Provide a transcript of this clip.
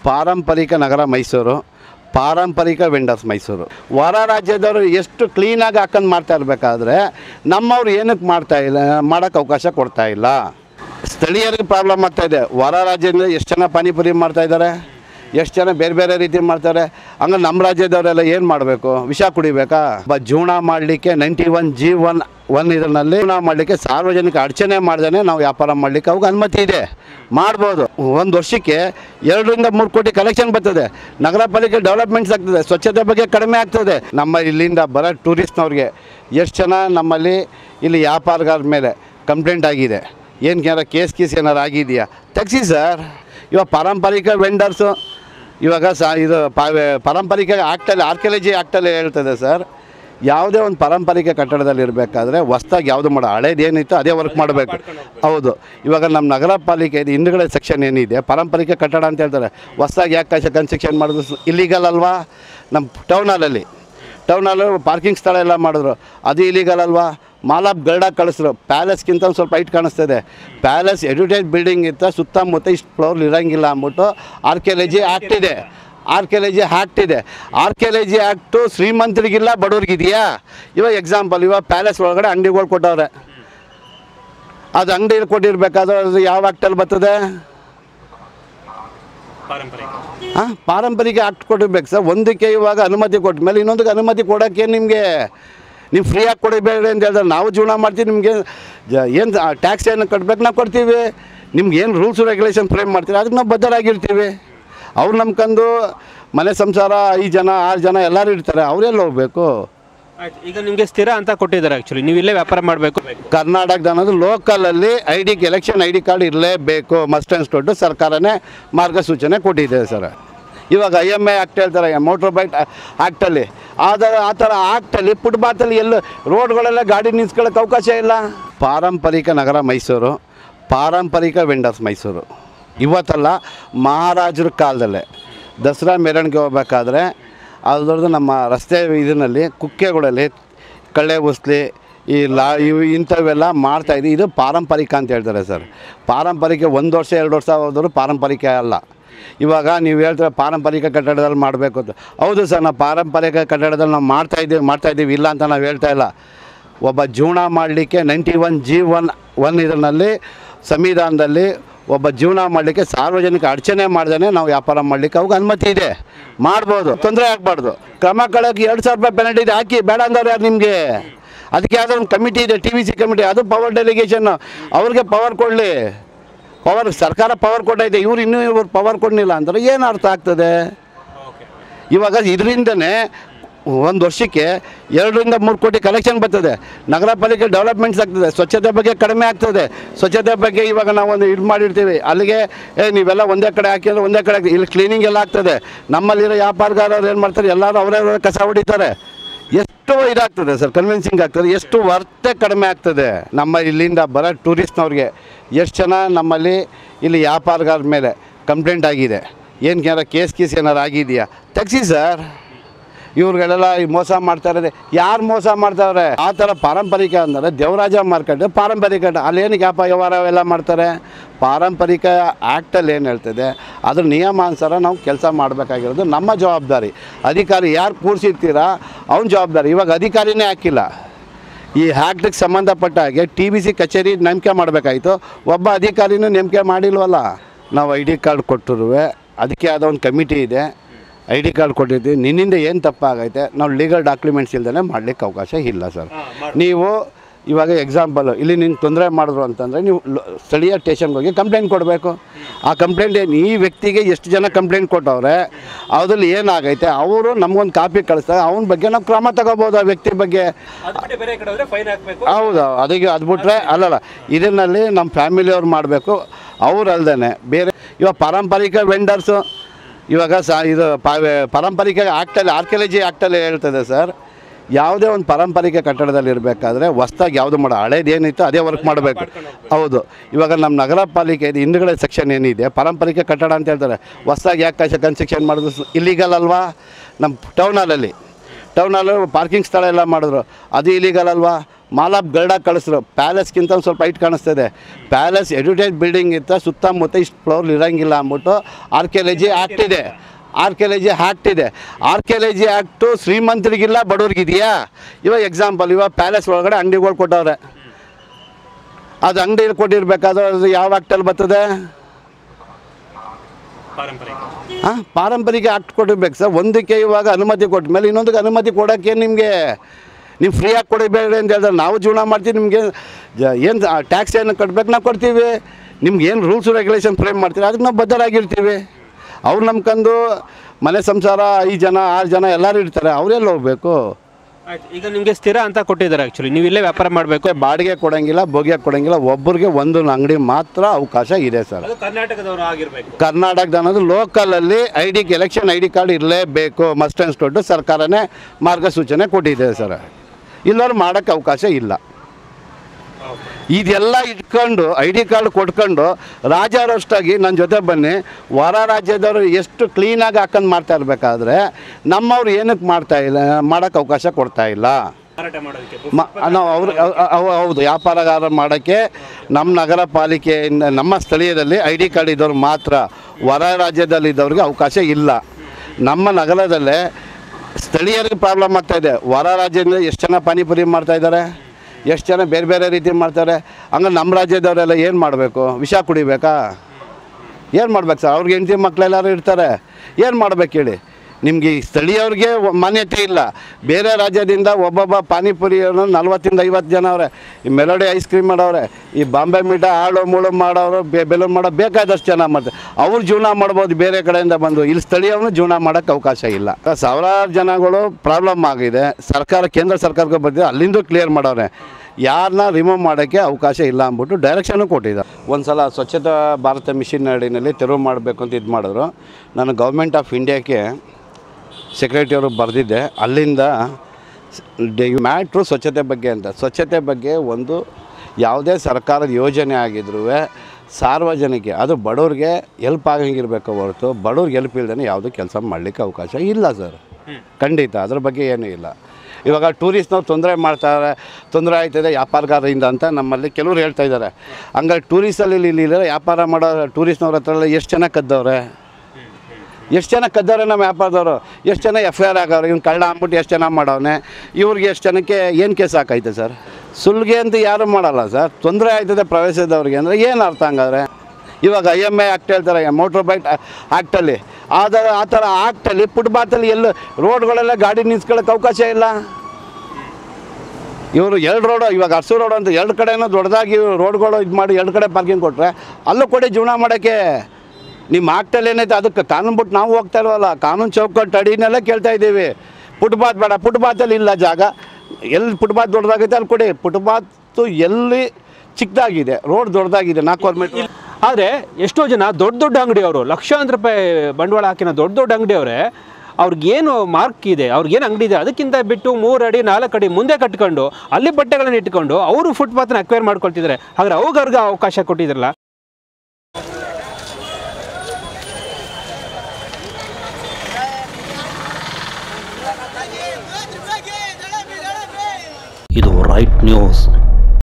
ಪಾರಂಪರಿಕ ನಗರ ಮೈಸೂರು ಪಾರಂಪರಿಕ ವೆಂಡರ್ಸ್ ಮೈಸೂರು ಹೊರ ರಾಜ್ಯದವರು ಎಷ್ಟು ಕ್ಲೀನಾಗಿ ಹಾಕೊಂಡು ಮಾಡ್ತಾ ಇರಬೇಕಾದ್ರೆ ನಮ್ಮವ್ರು ಏನಕ್ಕೆ ಮಾಡ್ತಾ ಇಲ್ಲ ಮಾಡೋಕ್ಕೆ ಅವಕಾಶ ಕೊಡ್ತಾ ಇಲ್ಲ ಸ್ಥಳೀಯರಿಗೆ ಪ್ರಾಬ್ಲಮ್ ಆಗ್ತಾ ಇದೆ ಹೊರ ರಾಜ್ಯದಿಂದ ಎಷ್ಟು ಜನ ಪಾನಿಪುರಿ ಮಾಡ್ತಾ ಇದ್ದಾರೆ ಎಷ್ಟು ಜನ ಬೇರೆ ಬೇರೆ ರೀತಿ ಮಾಡ್ತಾರೆ ಹಂಗೆ ನಮ್ಮ ರಾಜ್ಯದವರೆಲ್ಲ ಏನು ಮಾಡಬೇಕು ವಿಷ ಕುಡಿಬೇಕಾ ಬ ಜೀವನ ಮಾಡಲಿಕ್ಕೆ ninety one G one one ಇದರಲ್ಲಿ ಜೀವನ ಮಾಡಲಿಕ್ಕೆ ಸಾರ್ವಜನಿಕ ಅಡಚಣೆ ಮಾಡ್ದೇ ನಾವು ವ್ಯಾಪಾರ ಮಾಡಲಿಕ್ಕೆ ಅವಾಗ ಅನುಮತಿ ಇದೆ ಮಾಡ್ಬೋದು ಒಂದು ವರ್ಷಕ್ಕೆ ಎರಡರಿಂದ ಮೂರು ಕೋಟಿ ಕಲೆಕ್ಷನ್ ಬರ್ತದೆ ನಗರ ಪಾಲಿಕೆ ಡೆವಲಪ್ಮೆಂಟ್ಸ್ ಆಗ್ತದೆ ಸ್ವಚ್ಛತೆ ಬಗ್ಗೆ ಕಡಿಮೆ ಆಗ್ತದೆ ನಮ್ಮ ಇಲ್ಲಿಂದ ಬರೋ ಟೂರಿಸ್ಟ್ನವ್ರಿಗೆ ಎಷ್ಟು ಜನ ನಮ್ಮಲ್ಲಿ ಇಲ್ಲಿ ವ್ಯಾಪಾರಗಾರ ಮೇಲೆ ಕಂಪ್ಲೇಂಟ್ ಆಗಿದೆ ಏನು ಏನಾರ ಕೇಸ್ ಕೀಸ್ ಏನಾರು ಆಗಿದೆಯಾ ತೆಗ್ಸಿ ಸರ್ ಇವಾಗ ಪಾರಂಪರಿಕ ವೆಂಡರ್ಸು ಇವಾಗ ಸಾ ಇದು ಪಾ- ಪಾರಂಪರಿಕ ಆ್ಯಕ್ಟಲ್ಲಿ ಆರ್ಕಿಯಾಲಜಿ ಆ್ಯಕ್ಟಲ್ಲಿ ಹೇಳ್ತದೆ ಸರ್ ಯಾವುದೇ ಒಂದು ಪಾರಂಪರಿಕ ಕಟ್ಟಡದಲ್ಲಿ ಇರಬೇಕಾದ್ರೆ ಹೊಸ್ದಾಗಿ ಯಾವುದು ಮಾಡೋ ಹಳೇದು ಏನಿತ್ತು ಅದೇ ವರ್ಕ್ ಮಾಡಬೇಕು ಹೌದು ಇವಾಗ ನಮ್ಮ ನಗರ ಪಾಲಿಕೆ ಇದು ಹಿಂದುಗಡೆ ಸೆಕ್ಷನ್ ಏನಿದೆ ಪಾರಂಪರಿಕ ಕಟ್ಟಡ ಅಂತ ಹೇಳ್ತಾರೆ ಹೊಸ್ದಾಗಿ ಯಾಕೆ ಕನ್ಸ್ಟ್ರಕ್ಷನ್ ಮಾಡೋದು ಇಲ್ಲಿಗಲ್ ಅಲ್ವಾ ನಮ್ಮ ಟೌನಲ್ಲಿ ಟೌನಲ್ಲಿ ಪಾರ್ಕಿಂಗ್ ಸ್ಥಳ ಎಲ್ಲ ಮಾಡಿದ್ರು ಅದು ಇಲೀಗಲ್ ಅಲ್ವಾ ಮಾಲಾಪ್ ಗರ್ಡ ಕಳಿಸಿದ್ರು ಪ್ಯಾಲೇಸ್ಗಿಂತ ಒಂದು ಸ್ವಲ್ಪ ಹೈಟ್ ಕಾಣಿಸ್ತದೆ ಪ್ಯಾಲೇಸ್ ಎಡ್ಯುಟೇಜ್ ಬಿಲ್ಡಿಂಗ್ ಇತ್ತ ಸುತ್ತಮುತ್ತ ಇಷ್ಟು ಫ್ಲೋರ್ ಇರೋಂಗಿಲ್ಲ ಅಂದ್ಬಿಟ್ಟು ಆರ್ಕಿಯಾಲಜಿ ಆ್ಯಕ್ಟ್ ಇದೆ ಆರ್ಕಿಯಾಲಜಿ ಆ್ಯಕ್ಟ್ ಇದೆ ಆರ್ಕಿಯಾಲಜಿ ಆ್ಯಕ್ಟು ಶ್ರೀಮಂತರಿಗಿಲ್ಲ ಬಡವ್ರಿಗಿದೆಯಾ ಇವಾಗ ಎಕ್ಸಾಂಪಲ್ ಇವಾಗ ಪ್ಯಾಲೇಸ್ ಒಳಗಡೆ ಅಂಗಡಿಗಳು ಕೊಟ್ಟವ್ರೆ ಅದು ಅಂಗಡಿ ಕೊಟ್ಟಿರ್ಬೇಕಾದ್ರೆ ಅದು ಯಾವ ಆ್ಯಕ್ಟಲ್ಲಿ ಬರ್ತದೆ ಪಾರಂಪರಿಕ ಹಾಂ ಪಾರಂಪರಿಕ ಆಕ್ಟ್ ಕೊಟ್ಟಿರ್ಬೇಕು ಸರ್ ಒಂದಕ್ಕೆ ಇವಾಗ ಅನುಮತಿ ಕೊಟ್ಟ ಮೇಲೆ ಇನ್ನೊಂದಕ್ಕೆ ಅನುಮತಿ ಕೊಡೋಕ್ಕೆ ನಿಮಗೆ ನೀವು ಫ್ರೀಯಾಗಿ ಕೊಡಬೇಡಿ ಅಂತ ಹೇಳಿದ್ರೆ ನಾವು ಜೀವನ ಮಾಡ್ತೀವಿ ನಿಮಗೆ ಜ ಏನು ಟ್ಯಾಕ್ಸ್ ಏನು ಕಟ್ಬೇಕು ನಾವು ಕೊಡ್ತೀವಿ ನಿಮ್ಗೆ ಏನು ರೂಲ್ಸ್ ರೆಗ್ಯುಲೇಷನ್ ಫ್ರೇಮ್ ಮಾಡ್ತೀವಿ ಅದಕ್ಕೆ ನಾವು ಬದ್ಧರಾಗಿರ್ತೀವಿ ಅವ್ರು ನಂಬ್ಕೊಂಡು ಮನೆ ಸಂಸಾರ ಐದು ಜನ ಆರು ಜನ ಎಲ್ಲರೂ ಇರ್ತಾರೆ ಅವರೆಲ್ಲ ಹೋಗ್ಬೇಕು ಆಯ್ತು ಈಗ ನಿಮಗೆ ಸ್ಥಿರ ಅಂತ ಕೊಟ್ಟಿದ್ದಾರೆ ಆ್ಯಕ್ಚುಲಿ ನೀವು ಇಲ್ಲೇ ವ್ಯಾಪಾರ ಮಾಡಬೇಕು ಕರ್ನಾಟಕದ ಅನ್ನೋದು ಲೋಕಲಲ್ಲಿ I D election I D card ಇರಲೇಬೇಕು ಮಸ್ಟ್ ಆ್ಯಂಡ್ ಸ್ಟೋಟು ಸರ್ಕಾರನೇ ಮಾರ್ಗಸೂಚನೆ ಕೊಟ್ಟಿದೆ ಸರ್ ಇವಾಗ ಐ ಎಮ್ ಐ ಆ್ಯಕ್ಟ್ ಹೇಳ್ತಾರೆ ಮೋಟ್ರ್ ಬೈಕ್ ಆ್ಯಕ್ಟಲ್ಲಿ ಆದರೆ ಆ ಥರ ಆ್ಯಕ್ಟಲ್ಲಿ ಫುಟ್ಪಾತಲ್ಲಿ ಎಲ್ಲ ರೋಡ್ಗಳೆಲ್ಲ ಗಾಡಿ ನಿಲ್ಸ್ಕೊಳ್ಳೋಕೆ ಅವಕಾಶ ಇಲ್ಲ ಪಾರಂಪರಿಕ ನಗರ ಮೈಸೂರು ಪಾರಂಪರಿಕ ವೆಂಡರ್ಸ್ ಮೈಸೂರು ಇವತ್ತಲ್ಲ ಮಹಾರಾಜರ ಕಾಲದಲ್ಲೇ ದಸರಾ ಮೆರವಣಿಗೆ ಹೋಗ್ಬೇಕಾದ್ರೆ ಅದ್ರದ್ದು ನಮ್ಮ ರಸ್ತೆ ಇದರಲ್ಲಿ ಕುಕ್ಕೆಗಳಲ್ಲಿ ಕಳ್ಳೆ ಉಸ್ಲಿ ಈ ಲಾ ಇವು ಇಂಥವೆಲ್ಲ ಮಾಡ್ತಾಯಿದ್ವಿ ಇದು ಪಾರಂಪರಿಕ ಅಂತ ಹೇಳ್ತಾರೆ ಸರ್ ಪಾರಂಪರಿಕ ಒಂದು ವರ್ಷ ಎರಡು ವರ್ಷ ಹೋದರೂ ಪಾರಂಪರಿಕ ಅಲ್ಲ ಇವಾಗ ನೀವು ಹೇಳ್ತಾರೆ ಪಾರಂಪರಿಕ ಕಟ್ಟಡದಲ್ಲಿ ಮಾಡಬೇಕು ಅಂತ ಹೌದು ಸರ್ ನಾವು ಪಾರಂಪರಿಕ ಕಟ್ಟಡದಲ್ಲಿ ನಾವು ಮಾಡ್ತಾಯಿದ್ದೀವಿ ಮಾಡ್ತಾಯಿದ್ದೀವಿ ಇಲ್ಲ ಅಂತ ನಾವು ಹೇಳ್ತಾ ಇಲ್ಲ ಒಬ್ಬ ಜೀವನ ಮಾಡಲಿಕ್ಕೆ ninety one G one one ಇದರಲ್ಲಿ ಸಂವಿಧಾನದಲ್ಲಿ ಒಬ್ಬ ಜೀವನ ಮಾಡಲಿಕ್ಕೆ ಸಾರ್ವಜನಿಕ ಅಡಚಣೆ ಮಾಡ್ದೇ ನಾವು ವ್ಯಾಪಾರ ಮಾಡಲಿಕ್ಕೆ ಅವಾಗ ಅನುಮತಿ ಇದೆ ಮಾಡ್ಬೋದು ತೊಂದರೆ ಆಗಬಾರ್ದು ಕ್ರಮ ಕಳಕ್ಕೆ ಎರಡು ಸಾವಿರ ರೂಪಾಯಿ ಪೆನಲ್ಟಿ ಇದೆ ಹಾಕಿ ಬೇಡ ಅಂದವ್ರು ಯಾರು ನಿಮಗೆ ಅದಕ್ಕೆ ಯಾವುದೋ ಒಂದು ಕಮಿಟಿ ಇದೆ ಟಿ ವಿ ಸಿ ಕಮಿಟಿ ಅದು ಪವರ್ ಡೆಲಿಗೇಷನ್ ಅವ್ರಿಗೆ ಪವರ್ ಕೊಡಲಿ ಪವರ್ ಸರ್ಕಾರ ಪವರ್ ಕೊಟ್ಟೈತೆ ಇವ್ರು ಇನ್ನೂ ಇವ್ರು ಪವರ್ ಕೊಡಲಿಲ್ಲ ಅಂದ್ರೆ ಏನು ಅರ್ಥ ಆಗ್ತದೆ ಇವಾಗ ಇದರಿಂದನೇ ಒಂದು ವರ್ಷಕ್ಕೆ ಎರಡರಿಂದ ಮೂರು ಕೋಟಿ ಕಲೆಕ್ಷನ್ ಬರ್ತದೆ ನಗರ ಪಾಲಿಕೆ ಡೆವಲಪ್ಮೆಂಟ್ಸ್ ಆಗ್ತದೆ ಸ್ವಚ್ಛತೆ ಬಗ್ಗೆ ಕಡಿಮೆ ಆಗ್ತದೆ ಸ್ವಚ್ಛತೆ ಬಗ್ಗೆ ಇವಾಗ ನಾವು ಒಂದು ಇದು ಮಾಡಿರ್ತೀವಿ ಅಲ್ಲಿಗೆ ಏ ನೀವೆಲ್ಲ ಒಂದೇ ಕಡೆ ಹಾಕಿದ್ರೆ ಒಂದೇ ಕಡೆ ಹಾಕಿ- ಇಲ್ಲಿ ಕ್ಲೀನಿಂಗ್ ಎಲ್ಲ ಆಗ್ತದೆ ನಮ್ಮಲ್ಲಿರೋ ವ್ಯಾಪಾರಗಾರರು ಏನು ಮಾಡ್ತಾರೆ ಎಲ್ಲರೂ ಅವರೇ ಕಸ ಹೊಡಿತಾರೆ ಎಷ್ಟು ಇದಾಗ್ತದೆ ಸರ್ ಕನ್ವಿನ್ಸಿಂಗ್ ಆಗ್ತದೆ ಎಷ್ಟು ವರ್ತೆ ಕಡಿಮೆ ಆಗ್ತದೆ ನಮ್ಮ ಇಲ್ಲಿಂದ ಬರೋ ಟೂರಿಸ್ಟ್ನವ್ರಿಗೆ ಎಷ್ಟು ಜನ ನಮ್ಮಲ್ಲಿ ಇಲ್ಲಿ ವ್ಯಾಪಾರಗಾರ ಮೇಲೆ ಕಂಪ್ಲೇಂಟ್ ಆಗಿದೆ ಏನು ಏನಾರ ಕೇಸ್ ಕೀಸ್ ಏನಾರು ಆಗಿದೆಯಾ ತೆಗ್ಸಿ ಸರ್ ಇವ್ರಿಗೆಲ್ಲ ಈ ಮೋಸ ಮಾಡ್ತಾ ಇರೋದು ಯಾರು ಮೋಸ ಮಾಡ್ತಾವ್ರೆ ಆ ಥರ ಪಾರಂಪರಿಕ ಅಂದರೆ ದೇವರಾಜ ಮಾರ್ಕೆಟ್ ಪಾರಂಪರಿಕ ಅಲ್ಲಿ ಏನಕ್ಕೆ ವ್ಯಾಪಾರ ವ್ಯವಹಾರ ಎಲ್ಲ ಮಾಡ್ತಾರೆ ಪಾರಂಪರಿಕ ಆ್ಯಕ್ಟಲ್ಲಿ ಏನು ಹೇಳ್ತದೆ ಅದ್ರ ನಿಯಮಾನುಸಾರ ನಾವು ಕೆಲಸ ಮಾಡಬೇಕಾಗಿರೋದು ನಮ್ಮ ಜವಾಬ್ದಾರಿ ಅಧಿಕಾರಿ ಯಾರು ಕೂರಿಸಿರ್ತೀರಾ ಅವ್ನ ಜವಾಬ್ದಾರಿ ಇವಾಗ ಅಧಿಕಾರಿನೇ ಹಾಕಿಲ್ಲ ಈ ಆ್ಯಕ್ಟಿಗೆ ಸಂಬಂಧಪಟ್ಟ ಹಾಗೆ ಟಿ ಬಿ ಸಿ ಕಚೇರಿ ನೇಮಕೆ ಮಾಡಬೇಕಾಯಿತು ಒಬ್ಬ ಅಧಿಕಾರಿನೂ ನೇಮಕೆ ಮಾಡಿಲ್ವಲ್ಲ ನಾವು ಐ ಡಿ ಕಾರ್ಡ್ ಕೊಟ್ಟಿರುವೆ ಅದಕ್ಕೆ ಆದ ಒಂದು ಕಮಿಟಿ ಇದೆ ಐ ಡಿ ಕಾರ್ಡ್ ಕೊಟ್ಟಿರ್ತೀವಿ ನಿನ್ನಿಂದ ಏನು ತಪ್ಪಾಗೈತೆ ನಾವು ಲೀಗಲ್ ಡಾಕ್ಯುಮೆಂಟ್ಸ್ ಇಲ್ದೇ ಮಾಡಲಿಕ್ಕೆ ಅವಕಾಶ ಇಲ್ಲ ಸರ್ ನೀವು ಇವಾಗ ಎಕ್ಸಾಂಪಲ್ ಇಲ್ಲಿ ನಿಂಗೆ ತೊಂದರೆ ಮಾಡಿದ್ರು ಅಂತಂದರೆ ನೀವು ಲ- ಸ್ಥಳೀಯ ಸ್ಟೇಷನ್ಗೆ ಹೋಗಿ ಕಂಪ್ಲೇಂಟ್ ಕೊಡಬೇಕು ಆ ಕಂಪ್ಲೇಂಟ್ ಏನು ಈ ವ್ಯಕ್ತಿಗೆ ಎಷ್ಟು ಜನ ಕಂಪ್ಲೇಂಟ್ ಕೊಟ್ಟವ್ರೆ ಅದ್ರಲ್ಲಿ ಏನಾಗೈತೆ ಅವರು ನಮಗೊಂದು ಕಾಪಿ ಕಳಿಸ್ತಾರೆ ಅವನ ಬಗ್ಗೆ ನಾವು ಕ್ರಮ ತಗೋಬೋದು ಆ ವ್ಯಕ್ತಿ ಬಗ್ಗೆ ಬೇರೆ ಕಡೆ ಹೋದ್ರೆ ಫೈನ್ ಹಾಕಬೇಕು ಹೌದು ಅದಕ್ಕೆ ಅದು ಬಿಟ್ರೆ ಅಲ್ಲಲ್ಲ ಇದರಲ್ಲಿ ನಮ್ಮ ಫ್ಯಾಮಿಲಿಯವ್ರು ಮಾಡಬೇಕು ಅವ್ರು ಅಲ್ದೇ ಬೇರೆ ಇವಾಗ ಪಾರಂಪರಿಕ ವೆಂಡರ್ಸು ಇವಾಗ ಸಾ ಇದು ಪಾ- ಪಾರಂಪರಿಕ ಆ್ಯಕ್ಟಲ್ಲಿ ಆರ್ಕಿಯಾಲಜಿ ಆ್ಯಕ್ಟಲ್ಲಿ ಹೇಳ್ತದೆ ಸರ್ ಯಾವುದೇ ಒಂದು ಪಾರಂಪರಿಕ ಕಟ್ಟಡದಲ್ಲಿ ಇರಬೇಕಾದ್ರೆ ಹೊಸ್ದಾಗಿ ಯಾವುದು ಮಾಡೋ ಹಳೇದು ಏನಿತ್ತು ಅದೇ ವರ್ಕ್ ಮಾಡಬೇಕು ಹೌದು ಇವಾಗ ನಮ್ಮ ನಗರ ಪಾಲಿಕೆ ಇದು ಹಿಂದುಗಡೆ ಸೆಕ್ಷನ್ ಏನಿದೆ ಪಾರಂಪರಿಕ ಕಟ್ಟಡ ಅಂತ ಹೇಳ್ತಾರೆ ಹೊಸ್ದಾಗಿ ಯಾಕೆ ಕನ್ಸ್ಟ್ರಕ್ಷನ್ ಮಾಡೋದು ಇಲ್ಲಿಗಲ್ ಅಲ್ವಾ ನಮ್ಮ ಟೌನಲ್ಲಿ ಟೌನಲ್ಲಿ ಪಾರ್ಕಿಂಗ್ ಸ್ಥಳ ಎಲ್ಲ ಮಾಡಿದ್ರು ಅದು ಇಲೀಗಲ್ ಅಲ್ವಾ ಮಾಲಾಪ್ ಗರ್ಡ ಕಳಿಸಿದ್ರು ಪ್ಯಾಲೇಸ್ಗಿಂತ ಒಂದು ಸ್ವಲ್ಪ ಹೈಟ್ ಕಾಣಿಸ್ತದೆ ಪ್ಯಾಲೇಸ್ ಎಡ್ಯುಟೇಜ್ ಬಿಲ್ಡಿಂಗ್ ಇತ್ತ ಸುತ್ತಮುತ್ತ ಇಷ್ಟು ಫ್ಲೋರ್ ಇರೋಂಗಿಲ್ಲ ಅಂದ್ಬಿಟ್ಟು ಆರ್ಕಿಯಾಲಜಿ ಆ್ಯಕ್ಟ್ ಇದೆ ಆರ್ಕಿಯಾಲಜಿ ಆ್ಯಕ್ಟ್ ಇದೆ ಆರ್ಕಿಯಾಲಜಿ ಆ್ಯಕ್ಟು ಶ್ರೀಮಂತರಿಗಿಲ್ಲ ಬಡವ್ರಿಗಿದೆಯಾ ಇವಾಗ ಎಕ್ಸಾಂಪಲ್ ಇವಾಗ ಪ್ಯಾಲೇಸ್ ಒಳಗಡೆ ಅಂಗಡಿಗಳು ಕೊಟ್ಟವ್ರೆ ಅದು ಅಂಗಡಿಯಲ್ಲಿ ಕೊಟ್ಟಿರ್ಬೇಕಾದ್ರೆ ಅದು ಯಾವ ಆ್ಯಕ್ಟಲ್ಲಿ ಬರ್ತದೆ ಹಾಂ ಪಾರಂಪರಿಕ ಆಕ್ಟ್ ಕೊಟ್ಟಿರ್ಬೇಕು ಸರ್ ಒಂದಕ್ಕೆ ಇವಾಗ ಅನುಮತಿ ಕೊಟ್ಟ ಮೇಲೆ ಇನ್ನೊಂದಕ್ಕೆ ಅನುಮತಿ ಕೊಡೋಕ್ಕೆ ನಿಮಗೆ ನೀವು ಫ್ರೀಯಾಗಿ ಕೊಡಬೇಡಿ ಅಂತ ಹೇಳಿದ್ರೆ ನಾವು ಜೀವನ ಮಾಡ್ತೀವಿ ನಿಮಗೆ ಏನು ಟ್ಯಾಕ್ಸ್ ಏನು ಕಟ್ಬೇಕು ನಾವು ಕೊಡ್ತೀವಿ ನಿಮ್ಗೆ ಏನು ರೂಲ್ಸ್ ರೆಗ್ಯುಲೇಷನ್ ಫ್ರೇಮ್ ಮಾಡ್ತೀವಿ ಅದಕ್ಕೆ ನಾವು ಬದ್ಧರಾಗಿರ್ತೀವಿ ಅವ್ರು ನಂಬ್ಕೊಂಡು ಮನೆ ಸಂಸಾರ ಐದು ಜನ ಆರು ಜನ ಎಲ್ಲರೂ ಇರ್ತಾರೆ ಅವರೆಲ್ಲ ಹೋಗ್ಬೇಕು ಈಗ ನಿಮಗೆ ಸ್ಥಿರ ಅಂತ ಕೊಟ್ಟಿದ್ದಾರೆ ಆ್ಯಕ್ಚುಲಿ ನೀವು ಇಲ್ಲೇ ವ್ಯಾಪಾರ ಮಾಡಬೇಕು ಮತ್ತೆ ಬಾಡಿಗೆ ಕೊಡೋಂಗಿಲ್ಲ ಬೋಗಿಗೆ ಕೊಡೋಂಗಿಲ್ಲ ಒಬ್ಬರಿಗೆ ಒಂದು ಅಂಗಡಿ ಮಾತ್ರ ಅವಕಾಶ ಇದೆ ಸರ್ ಅದು ಕರ್ನಾಟಕದವರು ಆಗಿರಬೇಕು ಕರ್ನಾಟಕದ ಅನ್ನೋದು ಲೋಕಲಲ್ಲಿ I D election I D card ಇರಲೇಬೇಕು ಮಸ್ಟ್ ಆ್ಯಂಡ್ ಸ್ಟೊಟ್ಟು ಸರ್ಕಾರನೇ ಮಾರ್ಗಸೂಚನೆ ಕೊಟ್ಟಿದೆ ಸರ್ ಇಲ್ಲವ್ರು ಮಾಡೋಕ್ಕೆ ಅವಕಾಶ ಇಲ್ಲ ಇದೆಲ್ಲ ಇಟ್ಕೊಂಡು ಐ ಡಿ ಕಾರ್ಡ್ ಕೊಟ್ಕೊಂಡು ರಾಜಾರೋಷ್ಟಾಗಿ ನನ್ನ ಜೊತೆ ಬನ್ನಿ ಹೊರ ರಾಜ್ಯದವರು ಎಷ್ಟು ಕ್ಲೀನಾಗಿ ಹಾಕೊಂಡು ಮಾಡ್ತಾ ಇರಬೇಕಾದ್ರೆ ನಮ್ಮವ್ರು ಏನಕ್ಕೆ ಮಾಡ್ತಾ ಇಲ್ಲ ಮಾಡೋಕ್ಕೆ ಅವಕಾಶ ಕೊಡ್ತಾ ಇಲ್ಲ ಮಾರಾಟ ಮಾಡೋದಕ್ಕೆ ಮ ನಾವು ಅವ್ರು ಅವ್- ಅವ್- ಹೌದು ವ್ಯಾಪಾರಗಾರ ಮಾಡೋಕ್ಕೆ ನಮ್ಮ ನಗರ ಪಾಲಿಕೆಯಿಂದ ನಮ್ಮ ಸ್ಥಳೀಯದಲ್ಲಿ ಐ ಡಿ ಕಾರ್ಡ್ ಇದ್ದವ್ರು ಮಾತ್ರ ಹೊರ ರಾಜ್ಯದಲ್ಲಿದ್ದವ್ರಿಗೆ ಅವಕಾಶ ಇಲ್ಲ ನಮ್ಮ ನಗರದಲ್ಲೇ ಸ್ಥಳೀಯರಿಗೆ ಪ್ರಾಬ್ಲಮ್ ಆಗ್ತಾ ಇದೆ ಹೊರ ರಾಜ್ಯದಿಂದ ಎಷ್ಟು ಜನ ಪಾನಿಪುರಿ ಮಾಡ್ತಾ ಇದ್ದಾರೆ ಎಷ್ಟು ಜನ ಬೇರೆ ಬೇರೆ ರೀತಿ ಮಾಡ್ತಾರೆ ಹಂಗೆ ನಮ್ಮ ರಾಜ್ಯದವರೆಲ್ಲ ಏನು ಮಾಡಬೇಕು ವಿಷ ಕುಡಿಬೇಕಾ ಏನು ಮಾಡ್ಬೇಕು ಸರ್ ಅವ್ರಿಗೆ ಹೆಂಡತಿ ಮಕ್ಕಳೆಲ್ಲರೂ ಇರ್ತಾರೆ ಏನು ಮಾಡ್ಬೇಕು ಹೇಳಿ ನಿಮಗೆ ಈ ಸ್ಥಳೀಯವ್ರಿಗೆ ಒ- ಮಾನ್ಯತೆ ಇಲ್ಲ ಬೇರೆ ರಾಜ್ಯದಿಂದ ಒಬ್ಬೊಬ್ಬ ಪಾನಿಪುರಿಯನ್ನು ನಲ್ವತ್ತಿಂದ ಐವತ್ತು ಜನ ಅವರೇ ಈ ಮೆಲೋಡಿ ಐಸ್ ಕ್ರೀಮ್ ಮಾಡವ್ರೆ ಈ ಬಾಂಬೆ ಮೀಟ ಆಳು ಮುಳು ಮಾಡೋರು ಬೆ ಬೆಲೂನ್ ಮಾಡೋ ಬೇಕಾದಷ್ಟು ಜನ ಮಾಡ್ತಾರೆ ಅವ್ರು ಜೀವನ ಮಾಡ್ಬೋದು ಬೇರೆ ಕಡೆಯಿಂದ ಬಂದು ಇಲ್ಲಿ ಸ್ಥಳೀಯವನ್ನು ಜೀವನ ಮಾಡೋಕ್ಕೆ ಅವಕಾಶ ಇಲ್ಲ ಸಾವಿರಾರು ಜನಗಳು ಪ್ರಾಬ್ಲಮ್ ಆಗಿದೆ ಸರ್ಕಾರ ಕೇಂದ್ರ ಸರ್ಕಾರಕ್ಕೆ ಬಂದಿದೆ ಅಲ್ಲಿಂದ ಕ್ಲಿಯರ್ ಮಾಡವ್ರೆ ಯಾರನ್ನ ರಿಮೂವ್ ಮಾಡೋಕ್ಕೆ ಅವಕಾಶ ಇಲ್ಲ ಅಂದ್ಬಿಟ್ಟು ಡೈರೆಕ್ಷನು ಕೊಟ್ಟಿದ್ದಾರೆ ಒಂದು ಸಲ ಸ್ವಚ್ಛತಾ ಭಾರತ ಮಿಷನ್ ಅಡಿನಲ್ಲಿ ತೆರವು ಮಾಡಬೇಕು ಅಂತ ಇದು ಮಾಡಿದ್ರು ನಾನು ಗೌರ್ಮೆಂಟ್ ಆಫ್ ಇಂಡಿಯಾಕ್ಕೆ ಸೆಕ್ರೆಟರಿ ಅವರು ಬರೆದಿದ್ದೆ ಅಲ್ಲಿಂದ ಮ್ಯಾಟ್ರು ಸ್ವಚ್ಛತೆ ಬಗ್ಗೆ ಅಂತ ಸ್ವಚ್ಛತೆ ಬಗ್ಗೆ ಒಂದು ಯಾವುದೇ ಸರ್ಕಾರದ ಯೋಜನೆ ಆಗಿದ್ರೂ ಸಾರ್ವಜನಿಕ ಅದು ಬಡವ್ರಿಗೆ ಹೆಲ್ಪ್ ಆಗಂಗಿರ್ಬೇಕು ಹೊರತು ಬಡವ್ರಿಗೆ ಹೆಲ್ಪ್ ಇಲ್ದೇ ಯಾವುದೂ ಕೆಲಸ ಮಾಡಲಿಕ್ಕೆ ಅವಕಾಶ ಇಲ್ಲ ಸರ್ ಖಂಡಿತ ಅದ್ರ ಬಗ್ಗೆ ಏನೂ ಇಲ್ಲ ಇವಾಗ ಟೂರಿಸ್ಟ್ನವ್ರು ತೊಂದರೆ ಮಾಡ್ತಾರೆ ತೊಂದರೆ ಆಯ್ತದೆ ವ್ಯಾಪಾರಗಾರರಿಂದ ಅಂತ ನಮ್ಮಲ್ಲಿ ಕೆಲವ್ರು ಹೇಳ್ತಾ ಇದ್ದಾರೆ ಹಂಗಾಗಿ ಟೂರಿಸ್ಟಲ್ಲಿ ಇಲ್ಲಿ ಇಲ್ಲಿ ವ್ಯಾಪಾರ ಮಾಡೋ ಟೂರಿಸ್ಟ್ನವ್ರ ಹತ್ರ ಎಲ್ಲ ಎಷ್ಟು ಜನ ಕದ್ದವ್ರೆ ಎಷ್ಟು ಜನ ಕದ್ದವ್ರೆ ನಮ್ಮ ವ್ಯಾಪಾರದವರು ಎಷ್ಟು ಜನ ಎಫ್ ಐ ಆರ್ ಆಗವ್ರೆ ಇವ್ನು ಕಳ್ಳ ಅಂದ್ಬಿಟ್ಟು ಎಷ್ಟು ಜನ ಮಾಡವನೆ ಇವ್ರಿಗೆ ಎಷ್ಟು ಜನಕ್ಕೆ ಏನು ಕೇಸ್ ಹಾಕೈತೆ ಸರ್ ಸುಲ್ಗೆ ಅಂತ ಯಾರು ಮಾಡಲ್ಲ ಸರ್ ತೊಂದರೆ ಆಯ್ತದೆ ಪ್ರವೇಶದವ್ರಿಗೆ ಅಂದರೆ ಏನು ಅರ್ಥ ಹಂಗಾದ್ರೆ ಇವಾಗ ಐ ಎಮ್ ಐ ಆ್ಯಕ್ಟ್ ಹೇಳ್ತಾರೆ ಮೋಟ್ರ್ ಬೈಕ್ ಆ್ಯಕ್ಟಲ್ಲಿ ಆದರೆ ಆ ಥರ ಆ್ಯಕ್ಟಲ್ಲಿ ಫುಟ್ಪಾತಲ್ಲಿ ಎಲ್ಲೂ ರೋಡ್ಗಳೆಲ್ಲ ಗಾಡಿ ನಿಲ್ಸ್ಕೊಳ್ಳೋಕೆ ಅವಕಾಶ ಇಲ್ಲ ಇವರು ಎರಡು ರೋಡು ಇವಾಗ ಹರ್ಸು ರೋಡ್ ಅಂತ ಎರಡು ಕಡೆನೂ ದೊಡ್ಡದಾಗಿ ರೋಡ್ಗಳು ಇದು ಮಾಡಿ ಎರಡು ಕಡೆ ಪಾರ್ಕಿಂಗ್ ಕೊಟ್ಟರೆ ಅಲ್ಲೂ ಕೊಡಿ ಜೀವನ ಮಾಡೋಕ್ಕೆ ನಿಮ್ಮ ಆಕ್ಟಲ್ಲಿ ಏನೈತೆ ಅದಕ್ಕೆ ಕಾನೂನು ಬಿಟ್ಟು ನಾವು ಹೋಗ್ತಾ ಇಲ್ವಲ್ಲ ಕಾನೂನು ಚೌಕಟ್ಟು ಅಡಿನೆಲ್ಲ ಕೇಳ್ತಾ ಇದ್ದೀವಿ ಫುಟ್ಪಾತ್ ಬೇಡ ಫುಟ್ಪಾತಲ್ಲಿ ಇಲ್ಲ ಜಾಗ ಎಲ್ಲಿ ಫುಟ್ಪಾತ್ ದೊಡ್ಡದಾಗೈತೆ ಅಲ್ಲಿ ಕೊಡಿ ಫುಟ್ಪಾತು ಎಲ್ಲಿ ಚಿಕ್ಕದಾಗಿದೆ ರೋಡ್ ದೊಡ್ಡದಾಗಿದೆ ನಾಲ್ಕು ಮೀಟ್ರ್ ಆದರೆ ಎಷ್ಟೋ ಜನ ದೊಡ್ಡ ದೊಡ್ಡ ಅಂಗಡಿಯವರು ಲಕ್ಷಾಂತರ ರೂಪಾಯಿ ಬಂಡವಾಳ ಹಾಕಿನ ದೊಡ್ಡ ದೊಡ್ಡ ಅಂಗಡಿಯವರೇ ಅವ್ರಿಗೇನು ಮಾರ್ಕ್ ಇದೆ ಅವ್ರಿಗೇನು ಅಂಗಡಿ ಇದೆ ಅದಕ್ಕಿಂತ ಬಿಟ್ಟು ಮೂರು ಅಡಿ ನಾಲ್ಕು ಅಡಿ ಮುಂದೆ ಕಟ್ಕೊಂಡು ಅಲ್ಲಿ ಬಟ್ಟೆಗಳನ್ನ ಇಟ್ಕೊಂಡು ಅವರು ಫುಟ್ಪಾತ್ನ ಅಕ್ವೈರ್ ಮಾಡ್ಕೊಳ್ತಿದ್ದಾರೆ ಹಾಗಾದ್ರೆ ಅವ್ರಿಗೆ ಅವಕಾಶ ಕೊಟ್ಟಿದ್ರಲ್ಲ ಇದು ರೈಟ್ ನ್ಯೂಸ್